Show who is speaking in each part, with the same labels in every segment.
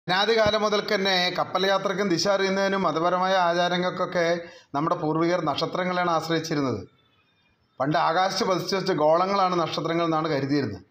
Speaker 1: അനാദികാലം മുതൽക്ക് തന്നെ കപ്പൽ യാത്രയ്ക്കും ദിശ അറിയുന്നതിനും മതപരമായ ആചാരങ്ങൾക്കൊക്കെ നമ്മുടെ പൂർവികർ നക്ഷത്രങ്ങളെയാണ് ആശ്രയിച്ചിരുന്നത് പണ്ട് ആകാശത്ത് പതിച്ചു വെച്ച ഗോളങ്ങളാണ് നക്ഷത്രങ്ങൾ എന്നാണ് കരുതിയിരുന്നത്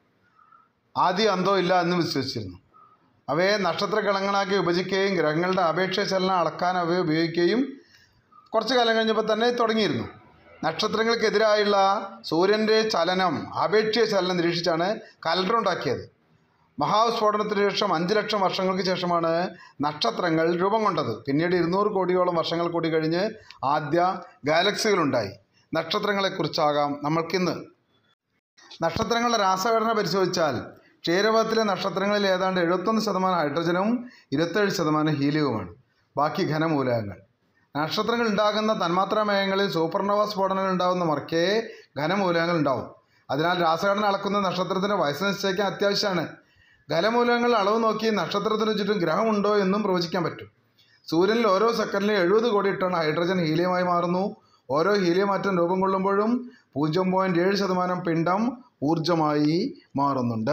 Speaker 1: ആദ്യം അന്തോ ഇല്ല എന്ന് വിശ്വസിച്ചിരുന്നു അവയെ നക്ഷത്രഗണങ്ങളാക്കി വിഭജിക്കുകയും ഗ്രഹങ്ങളുടെ അപേക്ഷ ചലനം അളക്കാൻ അവയെ ഉപയോഗിക്കുകയും കുറച്ച് കാലം കഴിഞ്ഞപ്പോൾ തന്നെ തുടങ്ങിയിരുന്നു നക്ഷത്രങ്ങൾക്കെതിരായുള്ള സൂര്യൻ്റെ ചലനം ആപേക്ഷിക ചലനം നിരീക്ഷിച്ചാണ് കലണ്ടർ ഉണ്ടാക്കിയത് മഹാസ്ഫോടനത്തിന് ശേഷം അഞ്ച് ലക്ഷം വർഷങ്ങൾക്ക് ശേഷമാണ് നക്ഷത്രങ്ങൾ രൂപം കൊണ്ടത് പിന്നീട് ഇരുന്നൂറ് കോടിയോളം വർഷങ്ങൾ കൂടി കഴിഞ്ഞ് ആദ്യ ഗാലക്സികളുണ്ടായി നക്ഷത്രങ്ങളെക്കുറിച്ചാകാം നമ്മൾക്കിന്ന് നക്ഷത്രങ്ങളുടെ രാസഘടന പരിശോധിച്ചാൽ ക്ഷീരപഥത്തിലെ നക്ഷത്രങ്ങളിൽ ഏതാണ്ട് എഴുപത്തൊന്ന് ശതമാനം ഹൈഡ്രജനും ഇരുപത്തേഴ് ശതമാനം ഹീലിയവുമാണ് ബാക്കി ഘനമൂലകങ്ങൾ നക്ഷത്രങ്ങൾ ഉണ്ടാകുന്ന തന്മാത്രാമയങ്ങളിൽ സൂപ്പർനോവ സ്ഫോടനങ്ങൾ ഉണ്ടാകുന്ന മറക്കേ ഘനമൂലകങ്ങൾ ഉണ്ടാവും അതിനാൽ രാസഘടന അളക്കുന്ന നക്ഷത്രത്തിൻ്റെ വയസ്സ് നിശ്ചയിക്കാൻ അത്യാവശ്യമാണ് ഘനമൂലകങ്ങൾ അളവ് നോക്കി നക്ഷത്രത്തിന് ചുറ്റും ഗ്രഹമുണ്ടോ എന്നും പ്രവചിക്കാൻ പറ്റും സൂര്യനിൽ ഓരോ സെക്കൻഡിലും എഴുപത് കോടി ടൺ ഹൈഡ്രജൻ ഹീലിയമായി മാറുന്നു ഓരോ ഹീലിയം ആറ്റം രൂപം കൊള്ളുമ്പോഴും പൂജ്യം പോയിൻറ്റ് ഏഴ് ശതമാനം പിണ്ഡം ഊർജമായി മാറുന്നുണ്ട്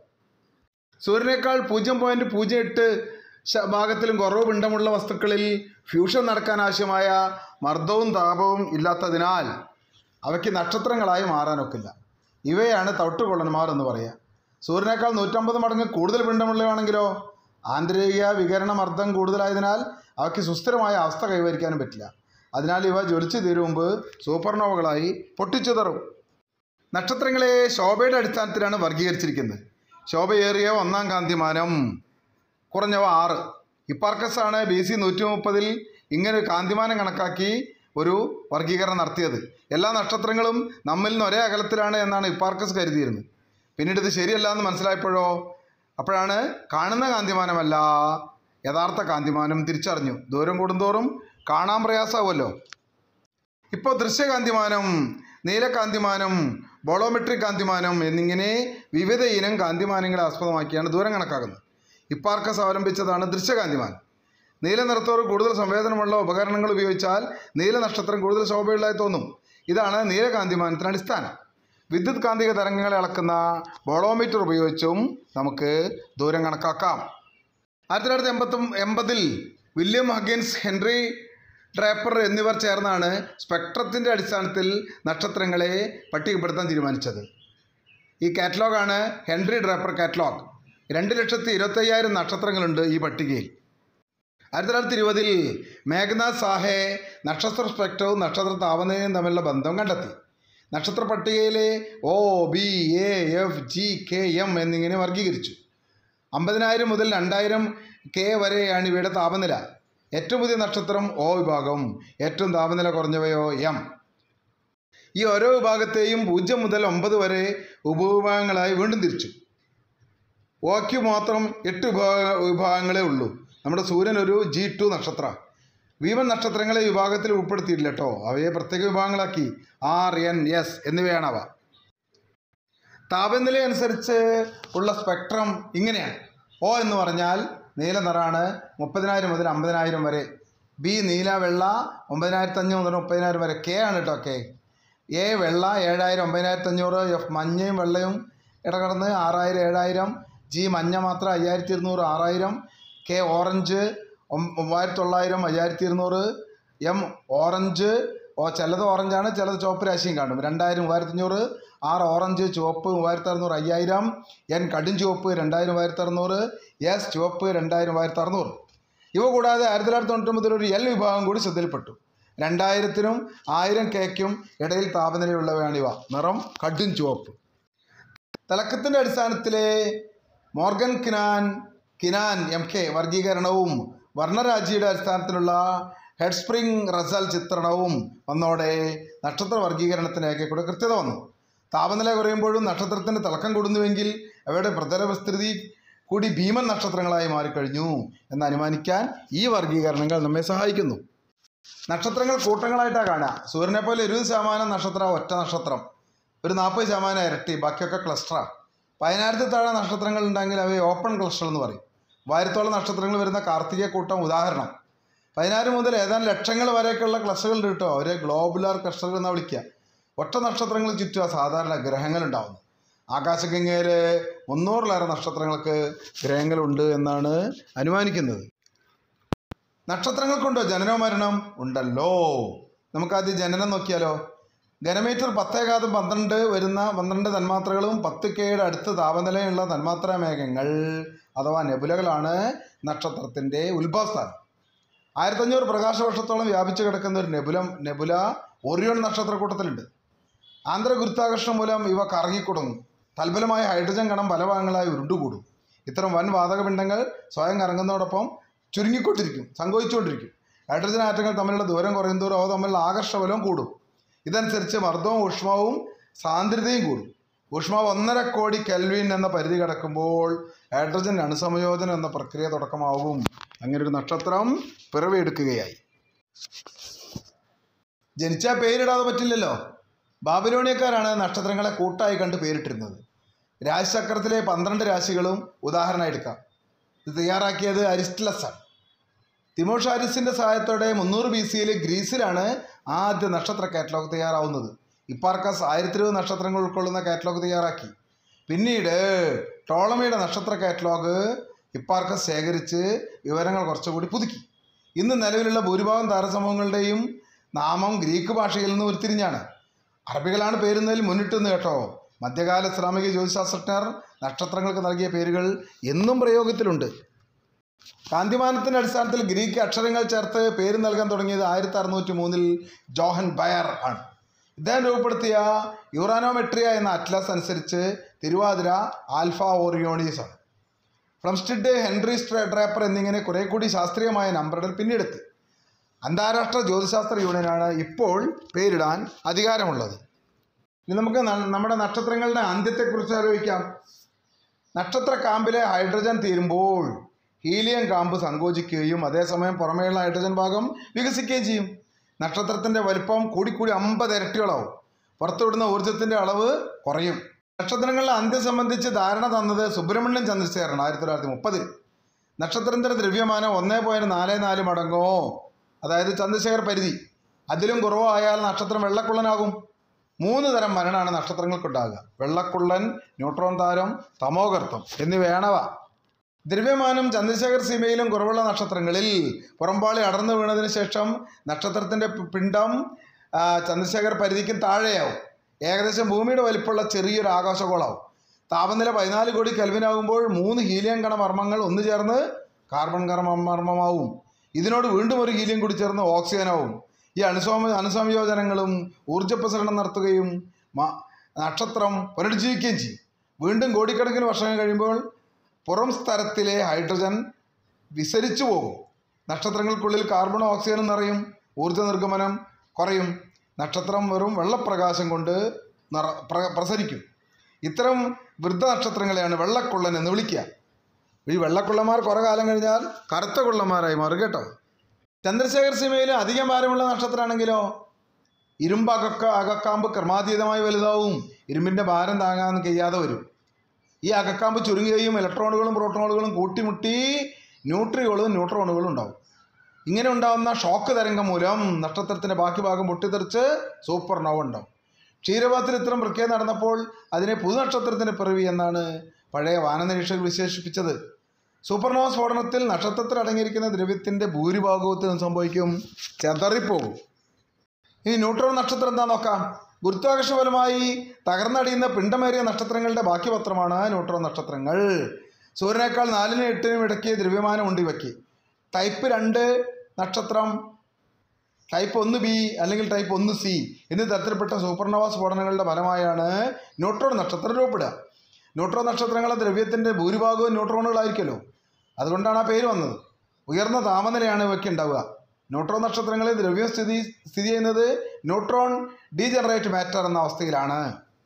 Speaker 1: സൂര്യനേക്കാൾ പൂജ്യം പോയിൻറ്റ് പൂജ്യം എട്ട് ശ- ഭാഗത്തിലും കുറവ് പിണ്ഡമുള്ള വസ്തുക്കളിൽ ഫ്യൂഷൻ നടക്കാൻ ആവശ്യമായ മർദ്ദവും താപവും ഇല്ലാത്തതിനാൽ അവയ്ക്ക് നക്ഷത്രങ്ങളായി മാറാനൊക്കില്ല ഇവയാണ് തവിട്ടുകൊള്ളന്മാർ എന്ന് പറയുക സൂര്യനേക്കാൾ നൂറ്റമ്പത് മടങ്ങ് കൂടുതൽ പിണ്ഡമുള്ളതാണെങ്കിലോ ആന്തരിക വികരണ മർദ്ദം കൂടുതലായതിനാൽ അവയ്ക്ക് സുസ്ഥിരമായ അവസ്ഥ കൈവരിക്കാനും പറ്റില്ല അതിനാൽ ഇവ ജ്വലിച്ചു തീരും മുമ്പ് സൂപ്പർനോവകളായി പൊട്ടിച്ചിതറും നക്ഷത്രങ്ങളെ ശോഭയുടെ അടിസ്ഥാനത്തിലാണ് വർഗീകരിച്ചിരിക്കുന്നത് ശോഭയേറിയ ഒന്നാം കാന്തിമാനം കുറഞ്ഞവ ആറ് ഹിപ്പാർക്കസ് ആണ് ബി സി നൂറ്റി മുപ്പതിൽ ഇങ്ങനെ ഒരു കാന്തിമാനം കണക്കാക്കി ഒരു വർഗീകരണം നടത്തിയത് എല്ലാ നക്ഷത്രങ്ങളും നമ്മിൽ നിന്ന് ഒരേ അകലത്തിലാണ് എന്നാണ് ഹിപ്പാർക്കസ് കരുതിയിരുന്നത് പിന്നീട് ഇത് ശരിയല്ല എന്ന് മനസ്സിലായപ്പോഴോ അപ്പോഴാണ് കാണുന്ന കാന്തിമാനമല്ല യഥാർത്ഥ കാന്തിമാനം തിരിച്ചറിഞ്ഞു ദൂരം കൂടുന്തോറും കാണാൻ പ്രയാസമാവുമല്ലോ ഇപ്പോൾ ദൃശ്യകാന്തിമാനം നീലകാന്തിമാനം ബോളോമെട്രിക് കാന്തിമാനം എന്നിങ്ങനെ വിവിധ ഇനം കാന്തിമാനങ്ങളെ ആസ്പദമാക്കിയാണ് ദൂരം കണക്കാക്കുന്നത് ഹിപ്പാർക്കസ് അവലംബിച്ചതാണ് ദൃശ്യകാന്തിമാനം നീല നിറത്തോട് കൂടുതൽ സംവേദനമുള്ള ഉപകരണങ്ങൾ ഉപയോഗിച്ചാൽ നീല നക്ഷത്രം കൂടുതൽ ശോഭയുള്ളതായി തോന്നും ഇതാണ് നീലകാന്തിമാനത്തിന് അടിസ്ഥാനം വിദ്യുത് കാന്തിക തരംഗങ്ങളെ അളക്കുന്ന ബോളോമീറ്റർ ഉപയോഗിച്ചും നമുക്ക് ദൂരം കണക്കാക്കാം ആയിരത്തി തൊള്ളായിരത്തി എൺപത്തി എൺപതിൽ വില്യം ഹഗിൻസ് ഹെൻറി ഡ്രാപ്പർ എന്നിവർ ചേർന്നാണ് സ്പെക്ട്രത്തിൻ്റെ അടിസ്ഥാനത്തിൽ നക്ഷത്രങ്ങളെ പട്ടികപ്പെടുത്താൻ തീരുമാനിച്ചത് ഈ കാറ്റലോഗാണ് ഹെൻറി ഡ്രാപ്പർ കാറ്റലോഗ് രണ്ട് ലക്ഷത്തി ഇരുപത്തയ്യായിരം നക്ഷത്രങ്ങളുണ്ട് ഈ പട്ടികയിൽ ആയിരത്തി തൊള്ളായിരത്തി ഇരുപതിൽ മേഘനാഥ് സാഹെ നക്ഷത്ര സ്പെക്ട്രവും നക്ഷത്ര താപനിലയും തമ്മിലുള്ള ബന്ധം കണ്ടെത്തി നക്ഷത്ര പട്ടികയിലെ O B A F G K M എന്നിങ്ങനെ വർഗീകരിച്ചു അമ്പതിനായിരം മുതൽ രണ്ടായിരം കെ വരെയാണ് ഇവയുടെ താപനില ഏറ്റവും പുതിയ നക്ഷത്രം ഒ വിഭാഗം ഏറ്റവും താപനില കുറഞ്ഞവയോ എം ഈ ഓരോ വിഭാഗത്തെയും പൂജ്യം മുതൽ ഒമ്പത് വരെ ഉപവിഭാഗങ്ങളായി വീണ്ടും തിരിച്ചു ഓയ്ക്ക് മാത്രം എട്ട് വിഭാഗ വിഭാഗങ്ങളേ ഉള്ളൂ നമ്മുടെ സൂര്യൻ ഒരു ജി ടു നക്ഷത്ര വീമൻ നക്ഷത്രങ്ങളെ ഈ വിഭാഗത്തിൽ ഉൾപ്പെടുത്തിയിട്ടില്ല കേട്ടോ അവയെ പ്രത്യേക വിഭാഗങ്ങളാക്കി ആർ എൻ എസ് എന്നിവയാണ് അവ താപനില അനുസരിച്ച് ഉള്ള സ്പെക്ട്രം ഇങ്ങനെയാണ് ഒ എന്ന് പറഞ്ഞാൽ നീല നിറാണ് മുപ്പതിനായിരം മുതൽ അമ്പതിനായിരം വരെ ബി നീല വെള്ള ഒമ്പതിനായിരത്തി അഞ്ഞൂറ് മുതൽ മുപ്പതിനായിരം വരെ കെ ആണ് കേട്ടോ കെ എ വെള്ള ഏഴായിരം ഒമ്പതിനായിരത്തി അഞ്ഞൂറ് എഫ് മഞ്ഞയും വെള്ളയും ഇടകടന്ന് ആറായിരം ഏഴായിരം ജി മഞ്ഞ മാത്രം അയ്യായിരത്തി ഇരുന്നൂറ് ആറായിരം കെ ഓറഞ്ച് ഒം- മൂവായിരത്തി തൊള്ളായിരം അയ്യായിരത്തി ഇരുന്നൂറ് എം ഓറഞ്ച് ഓ ചിലത് ഓറഞ്ചാണ് ചിലത് ചുവപ്പ് രാശിയും കാണും രണ്ടായിരം മൂവായിരത്തി അഞ്ഞൂറ് ആറ് ഓറഞ്ച് ചുവപ്പ് മൂവായിരത്തി അറുന്നൂറ് അയ്യായിരം എൻ കടും ചുവപ്പ് രണ്ടായിരം മൂവായിരത്തി അറുന്നൂറ് എസ് ചുവപ്പ് രണ്ടായിരം മൂവായിരത്തി അറുന്നൂറ് ഇവ കൂടാതെ ആയിരത്തി തൊള്ളായിരത്തി തൊണ്ണൂറ്റൊമ്പതിൽ ഒരു എൽ വിഭാഗം കൂടി ശ്രദ്ധയിൽപ്പെട്ടു രണ്ടായിരത്തിനും ആയിരം കെക്കും ഇടയിൽ താപനിലയുള്ളവയാണ് ഇവ നിറം കടും ചുവപ്പ് തിളക്കത്തിൻ്റെ അടിസ്ഥാനത്തിലെ Morgan Keenan Keenan M K വർഗീകരണവും വർണ്ണരാജിയുടെ അടിസ്ഥാനത്തിലുള്ള ഹെഡ് സ്പ്രിംഗ് റസൽ ചിത്രണവും വന്നോടെ നക്ഷത്ര വർഗീകരണത്തിനൊക്കെ കൂടെ കൃത്യത വന്നു താപനില കുറയുമ്പോഴും നക്ഷത്രത്തിന് തിളക്കം കൂടുന്നുവെങ്കിൽ അവയുടെ പ്രതല വിസ്തൃതി കൂടി ഭീമൻ നക്ഷത്രങ്ങളായി മാറിക്കഴിഞ്ഞു എന്ന് അനുമാനിക്കാൻ ഈ വർഗീകരണങ്ങൾ നമ്മെ സഹായിക്കുന്നു നക്ഷത്രങ്ങൾ കൂട്ടങ്ങളായിട്ടാണ് കാണുക സൂര്യനെ പോലെ ഇരുപത് ശതമാനം നക്ഷത്രം ഒറ്റ നക്ഷത്രം ഒരു നാൽപ്പത് ശതമാനം ഇരട്ടി ബാക്കിയൊക്കെ ക്ലസ്റ്ററാണ് പതിനായിരത്തിൽ താഴെ നക്ഷത്രങ്ങൾ ഉണ്ടെങ്കിൽ അവയെ ഓപ്പൺ ക്ലസ്റ്റർ എന്ന് പറയും വായിരത്തോളം നക്ഷത്രങ്ങൾ വരുന്ന കാർത്തിക കൂട്ടം ഉദാഹരണം പതിനായിരം മുതൽ ഏതാനും ലക്ഷങ്ങൾ വരെയൊക്കെയുള്ള ക്ലസ്റ്ററുകൾ ഉണ്ട് കേട്ടോ അവരെ ഗ്ലോബുലാർ ക്ലസ്റ്ററുകൾ എന്നാണ് വിളിക്കുക ഒറ്റ നക്ഷത്രങ്ങൾ ചുറ്റുക സാധാരണ ഗ്രഹങ്ങൾ ഉണ്ടാവുന്നത് ആകാശഗംഗയിൽ മുന്നൂറിലേറെ നക്ഷത്രങ്ങൾക്ക് ഗ്രഹങ്ങളുണ്ട് എന്നാണ് അനുമാനിക്കുന്നത് നക്ഷത്രങ്ങൾക്കുണ്ടോ ജനനോ മരണം ഉണ്ടല്ലോ നമുക്കാദ്യം ജനനം നോക്കിയാലോ ഗനമീറ്റർ പത്തേകാതും പന്ത്രണ്ട് വരുന്ന പന്ത്രണ്ട് തന്മാത്രകളും പത്ത് കെയുടെ അടുത്ത് താപനിലയുള്ള തന്മാത്രാ മേഘങ്ങൾ അഥവാ നെബുലകളാണ് നക്ഷത്രത്തിൻ്റെ ഉത്ഭവസ്ഥാനം ആയിരത്തഞ്ഞൂറ് പ്രകാശവർഷത്തോളം വ്യാപിച്ചു കിടക്കുന്ന ഒരു നെബുലം നെബുല ഒറിയോൺ നക്ഷത്രക്കൂട്ടത്തിലുണ്ട് ആന്തര ഗുരുത്വാകർഷണം മൂലം ഇവ കറങ്ങിക്കുടങ്ങും തൽഫലമായ ഹൈഡ്രജൻ കണം പല ഭാഗങ്ങളായി ഉരുണ്ടുകൂടും ഇത്തരം വൻ വാതകപിണ്ഡങ്ങൾ സ്വയം കറങ്ങുന്നതോടൊപ്പം ചുരുങ്ങിക്കൊണ്ടിരിക്കും സങ്കോചിച്ചുകൊണ്ടിരിക്കും ഹൈഡ്രജൻ ആറ്റങ്ങൾ തമ്മിലുള്ള ദൂരം കുറയും തോറും അവ തമ്മിലുള്ള ആകർഷബലവും കൂടും ഇതനുസരിച്ച് മർദ്ദവും ഊഷ്മാവും സാന്ദ്രതയും കൂടും ഊഷ്മാവ് ഒന്നര കോടി കെൽവിൻ എന്ന പരിധി കടക്കുമ്പോൾ ഹൈഡ്രജൻ അണുസംയോജനം എന്ന പ്രക്രിയ തുടക്കമാവും അങ്ങനെ ഒരു നക്ഷത്രം പിറവിയെടുക്കുകയായി ജനിച്ചാൽ പേരിടാതെ പറ്റില്ലല്ലോ ബാബിലോണിയക്കാരാണ് നക്ഷത്രങ്ങളെ കൂട്ടായി കണ്ട് പേരിട്ടിരുന്നത് രാശിചക്രത്തിലെ പന്ത്രണ്ട് രാശികളും ഉദാഹരണം എടുക്കാം ഇത് തയ്യാറാക്കിയത് അരിസ്റ്റലസ് ആണ് തിമോഷാരിസിൻ്റെ സഹായത്തോടെ മുന്നൂറ് ബി സിയിൽ ഗ്രീസിലാണ് ആദ്യ നക്ഷത്ര കാറ്റലോഗ് തയ്യാറാവുന്നത് ഇപ്പാർക്കസ് ആയിരത്തി ഇരുപത് നക്ഷത്രങ്ങൾ ഉൾക്കൊള്ളുന്ന കാറ്റലോഗ് തയ്യാറാക്കി പിന്നീട് ടോളമിയുടെ നക്ഷത്ര കാറ്റലോഗ് ഹിപ്പാർക്കസ് ശേഖരിച്ച് വിവരങ്ങൾ കുറച്ചുകൂടി പുതുക്കി ഇന്ന് നിലവിലുള്ള ഭൂരിഭാഗം താരസമൂഹങ്ങളുടെയും നാമം ഗ്രീക്ക് ഭാഷയിൽ നിന്ന് ഉരുത്തിരിഞ്ഞാണ് അറബികളാണ് പേരുന്നതിൽ മുന്നിട്ടെന്ന് കേട്ടോ മധ്യകാല ഇസ്ലാമിക ജ്യോതിശാസ്ത്രജ്ഞർ നക്ഷത്രങ്ങൾക്ക് നൽകിയ പേരുകൾ എന്നും പ്രയോഗത്തിലുണ്ട് കാന്തിമാനത്തിൻ്റെ അടിസ്ഥാനത്തിൽ ഗ്രീക്ക് അക്ഷരങ്ങൾ ചേർത്ത് പേര് നൽകാൻ തുടങ്ങിയത് ആയിരത്തി അറുന്നൂറ്റി മൂന്നിൽ ജോഹൻ ബയർ ആണ് ഇദ്ദേഹം രൂപപ്പെടുത്തിയ യുറാനോമെട്രിയ എന്ന അറ്റ്ലസ് അനുസരിച്ച് തിരുവാതിര ആൽഫ ഓറിയോണീസ് ആണ് ഫ്ലംസ്റ്റിഡ് ഹെൻറി സ്ട്രേ- ഡ്രേപ്പർ എന്നിങ്ങനെ കുറെ കൂടി ശാസ്ത്രീയമായ നമ്പറുകൾ പിന്നീടെത്തി അന്താരാഷ്ട്ര ജ്യോതിശാസ്ത്ര യൂണിയനാണ് ഇപ്പോൾ പേരിടാൻ അധികാരമുള്ളത് ഇനി നമുക്ക് ന- നമ്മുടെ നക്ഷത്രങ്ങളുടെ അന്ത്യത്തെക്കുറിച്ച് ആലോചിക്കാം നക്ഷത്ര കാമ്പിലെ ഹൈഡ്രജൻ തീരുമ്പോൾ ഹീലിയം കാമ്പ് സങ്കോചിക്കുകയും അതേസമയം പുറമേയുള്ള ഹൈഡ്രജൻ ഭാഗം വികസിക്കുകയും ചെയ്യും നക്ഷത്രത്തിൻ്റെ വലിപ്പം കൂടിക്കൂടി അമ്പത് ഇരട്ടികളാവും പുറത്തുവിടുന്ന ഊർജത്തിൻ്റെ അളവ് കുറയും നക്ഷത്രങ്ങളുടെ അന്ത്യം സംബന്ധിച്ച് ധാരണ തന്നത് സുബ്രഹ്മണ്യൻ ചന്ദ്രശേഖരൻ ആയിരത്തി തൊള്ളായിരത്തി മുപ്പതിൽ നക്ഷത്രത്തിൻ്റെ ദ്രവ്യമാനം ഒന്നേ പോയിൻറ്റ് നാല് നാല് മടങ്ങോ അതായത് ചന്ദ്രശേഖർ പരിധി അതിലും കുറവോ ആയാൽ നക്ഷത്രം വെള്ളക്കുള്ളനാകും മൂന്ന് തരം മരണമാണ് നക്ഷത്രങ്ങൾക്കുണ്ടാകുക വെള്ളക്കുള്ളൻ ന്യൂട്രോൺ താരം തമോഗർത്തം എന്നിവയാണവ ദ്രവ്യമാനം ചന്ദ്രശേഖർ സീമയിലും കുറവുള്ള നക്ഷത്രങ്ങളിൽ പുറംപാളി അടർന്നു വീണതിന് ശേഷം നക്ഷത്രത്തിൻ്റെ പി- പിണ്ഡം ആ, ചന്ദ്രശേഖർ പരിധിക്കും താഴെയാവും ഏകദേശം ഭൂമിയുടെ വലിപ്പമുള്ള ചെറിയൊരു ആകാശഗോളാവും താപനില പതിനാല് കോടി കെൽവിനാകുമ്പോൾ മൂന്ന് ഹീലിയം കണമർമ്മങ്ങൾ ഒന്നു ചേർന്ന് കാർബൺ കണമർമ്മമാവും ഇതിനോട് വീണ്ടും ഒരു ഹീലിയം കൂടി ചേർന്ന് ഓക്സിജനാവും ഈ അണുസോമ അണുസംയോജനങ്ങളും ഊർജ്ജപ്രസരണം നടത്തുകയും മ- നക്ഷത്രം പുനരുജ്ജീവിക്കുകയും ചെയ്യും വീണ്ടും കോടിക്കണക്കിന് വർഷങ്ങൾ കഴിയുമ്പോൾ പുറം സ്ഥലത്തിലെ ഹൈഡ്രജൻ വിസരിച്ചു പോകും നക്ഷത്രങ്ങൾക്കുള്ളിൽ കാർബണും ഓക്സിജനും നിറയും ഊർജ്ജ നിർഗമനം കുറയും നക്ഷത്രം വെറും വെള്ളപ്രകാശം കൊണ്ട് നിറ പ്ര- പ്രസരിക്കും ഇത്തരം വൃദ്ധ നക്ഷത്രങ്ങളെയാണ് വെള്ളക്കുള്ളൻ എന്ന് വിളിക്കുക ഈ വെള്ളക്കുള്ളന്മാർ കുറേ കാലം കഴിഞ്ഞാൽ കറുത്ത കുള്ളന്മാരായി മാറും കേട്ടോ ചന്ദ്രശേഖർ സീമയിൽ അധികം ഭാരമുള്ള നക്ഷത്രമാണെങ്കിലോ ഇരുമ്പ് അകക്ക അകക്കാമ്പ് ക്രമാതീതമായി വലുതാവും ഇരുമ്പിൻ്റെ ഭാരം താങ്ങാൻ കഴിയാതെ വരും ഈ അകക്കാമ്പ് ചുരുങ്ങുകയും ഇലക്ട്രോണുകളും പ്രോട്ടോണുകളും കൂട്ടിമുട്ടി ന്യൂട്രികളും ന്യൂട്രോണുകളും ഉണ്ടാവും ഇങ്ങനെ ഉണ്ടാകുന്ന ഷോക്ക് തരംഗം മൂലം നക്ഷത്രത്തിൻ്റെ ബാക്കി ഭാഗം പൊട്ടിത്തെറിച്ച് സൂപ്പർ നോവ ഉണ്ടാവും ക്ഷീരപാത്തിൽ ഇത്തരം പ്രക്രിയ നടന്നപ്പോൾ അതിനെ പുതുനക്ഷത്രത്തിൻ്റെ പിറവി എന്നാണ് പഴയ വാനനിരീക്ഷകർ വിശേഷിപ്പിച്ചത് സൂപ്പർനോവ സ്ഫോടനത്തിൽ നക്ഷത്രത്തിൽ അടങ്ങിയിരിക്കുന്ന ദ്രവ്യത്തിൻ്റെ ഭൂരിഭാഗവും സംഭവിക്കും ചെതറിപ്പോകും ഇനി ന്യൂട്രോൺ നക്ഷത്രം എന്താ നോക്കാം ഗുരുത്വാകർഷണപരമായി തകർന്നടിയുന്ന പിണ്ടമേറിയ നക്ഷത്രങ്ങളുടെ ബാക്കി പത്രമാണ് ന്യൂട്രോൺ നക്ഷത്രങ്ങൾ സൂര്യനേക്കാൾ നാലിനും എട്ടിനും ഇടയ്ക്ക് ദ്രവ്യമാനം ഉണ്ട് ഇവയ്ക്ക് ടൈപ്പ് രണ്ട് നക്ഷത്രം ടൈപ്പ് ഒന്ന് ബി അല്ലെങ്കിൽ ടൈപ്പ് ഒന്ന് സി എന്നീ തരത്തിൽപ്പെട്ട സൂപ്പർനോവ സ്ഫോടനങ്ങളുടെ ഫലമായാണ് ന്യൂട്രോൺ നക്ഷത്രം രൂപപ്പെടുക ന്യൂട്രോൺ നക്ഷത്രങ്ങളെ ദ്രവ്യത്തിൻ്റെ ഭൂരിഭാഗവും ന്യൂട്രോണുകളായിരിക്കുമല്ലോ അതുകൊണ്ടാണ് ആ പേര് വന്നത് ഉയർന്ന താപനിലയാണ് ഇവയ്ക്ക് ഉണ്ടാവുക ന്യൂട്രോൺ നക്ഷത്രങ്ങളിൽ ദ്രവ്യം സ്ഥിതി സ്ഥിതി ചെയ്യുന്നത് ന്യൂട്രോൺ ഡീജനറേറ്റ് മാറ്റർ എന്ന അവസ്ഥയിലാണ്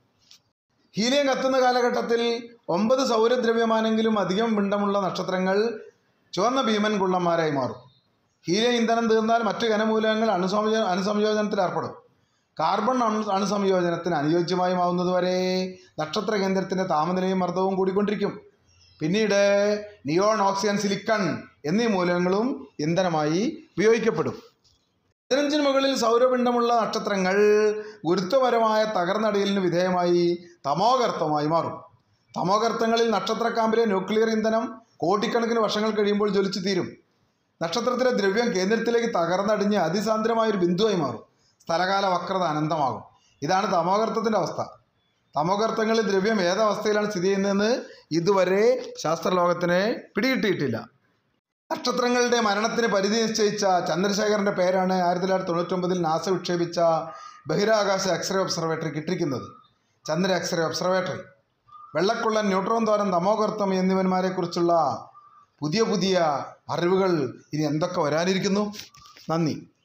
Speaker 1: ഹീലിയം കത്തുന്ന കാലഘട്ടത്തിൽ ഒമ്പത് സൗരദ്രവ്യമാനെങ്കിലും അധികം പിണ്ഡമുള്ള നക്ഷത്രങ്ങൾ ചുവന്ന ഭീമൻ കുള്ളന്മാരായി മാറും ഹീലിയം ഇന്ധനം തീർന്നാൽ മറ്റ് ഘനമൂലകങ്ങൾ അണുസംയോ അണുസംയോജനത്തിൽ ഏർപ്പെടും കാർബൺ അണു അണുസംയോജനത്തിന് അനുയോജ്യമായി മാവുന്നതുവരെ നക്ഷത്ര കേന്ദ്രത്തിൻ്റെ താപനിലയും മർദ്ദവും കൂടിക്കൊണ്ടിരിക്കും പിന്നീട് നിയോൺ ഓക്സിജൻ സിലിക്കൺ എന്നീ മൂലകങ്ങളും ഇന്ധനമായി ഉപയോഗിക്കപ്പെടും പതിനഞ്ചിന് മുകളിൽ സൗരപിണ്ഡമുള്ള നക്ഷത്രങ്ങൾ ഗുരുത്വപരമായ തകർന്നടിയലിന് വിധേയമായി തമോഗർത്തമായി മാറും തമോഗർത്തങ്ങളിൽ നക്ഷത്രക്കാമ്പിലെ ന്യൂക്ലിയർ ഇന്ധനം കോടിക്കണക്കിന് വർഷങ്ങൾ കഴിയുമ്പോൾ ജ്വലിച്ചു തീരും നക്ഷത്രത്തിലെ ദ്രവ്യം കേന്ദ്രത്തിലേക്ക് തകർന്നടിഞ്ഞ് അതിസാന്ദ്രമായ ഒരു ബിന്ദുവായി മാറും സ്ഥലകാല വക്രത അനന്തമാകും ഇതാണ് തമോഗർത്തത്തിൻ്റെ അവസ്ഥ തമോഗർത്തങ്ങളിൽ ദ്രവ്യം ഏതവസ്ഥയിലാണ് സ്ഥിതി ചെയ്യുന്നതെന്ന് ഇതുവരെ ശാസ്ത്രലോകത്തിന് പിടികിട്ടിയിട്ടില്ല നക്ഷത്രങ്ങളുടെ മരണത്തിന് പരിധി നിശ്ചയിച്ച ചന്ദ്രശേഖരൻ്റെ പേരാണ് ആയിരത്തി തൊള്ളായിരത്തി തൊണ്ണൂറ്റൊമ്പതിൽ നാസ വിക്ഷേപിച്ച ബഹിരാകാശ എക്സ്റേ ഒബ്സർവേറ്ററി കിട്ടിയിരിക്കുന്നത് ചന്ദ്ര എക്സ്റേ ഒബ്സർവേറ്ററി വെള്ളക്കുള്ളൻ ന്യൂട്രോൺ തോരൻ തമോഗർത്തം എന്നിവന്മാരെക്കുറിച്ചുള്ള പുതിയ പുതിയ അറിവുകൾ ഇനി എന്തൊക്കെ വരാനിരിക്കുന്നു നന്ദി